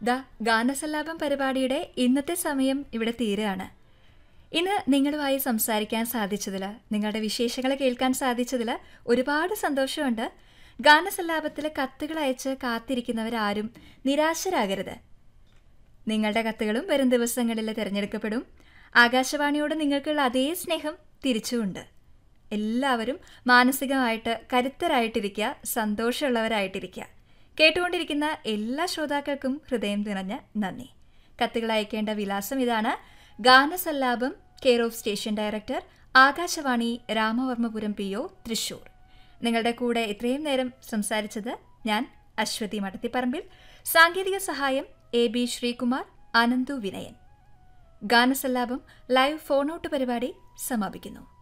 the ഗാനസല്ലാപം പരിപാടിയുടെ ഇന്നത്തെ സമയം ഇവിടെ തീരുകയാണ് ഇന്ന് നിങ്ങളുമായി സംസാരിക്കാൻ സാധിച്ചതിൽ നിങ്ങളുടെ വിശേഷങ്ങൾ കേൾക്കാൻ സാധിച്ചതിൽ ഒരുപാട് സന്തോഷമുണ്ട് ഗാനസല്ലാപത്തിൽ കത്തുകൾ അയച്ച് കാത്തിരിക്കുന്നവരാരും നിരാശരാകരുത് നിങ്ങളുടെ കത്തുകളും വരും ദിവസങ്ങളിൽ തിരഞ്ഞെടുക്കപ്പെടും ആകാശവാണിയോട് നിങ്ങൾക്കുള്ള അതേ സ്നേഹം തിരിച്ചുമുണ്ട് എല്ലാവരും മാനസികമായിട്ട് കരുത്തരായിട്ടിരിക്കുക സന്തോഷമുള്ളവരായിട്ടിരിക്കുക കേട്ടുകൊണ്ടിരിക്കുന്ന എല്ലാ ശ്രോതാക്കൾക്കും ഹൃദയം നിറഞ്ഞ നന്ദി കത്തുകൾ അയക്കേണ്ട വിലാസം ഇതാണ് Ganasallapam care of station director Akashvani Ramavarmapuram P O Thrissur നിങ്ങളുടെ കൂടെ ഇത്രയും നേരം സംസാരിച്ചത് ഞാൻ അശ്വതി മടത്തിപ്പറമ്പിൽ സാങ്കേതിക സഹായം A B Sreekumar Ananthu Vinayan Ganasallapam live phone out പരിപാടി സമാപിക്കുന്നു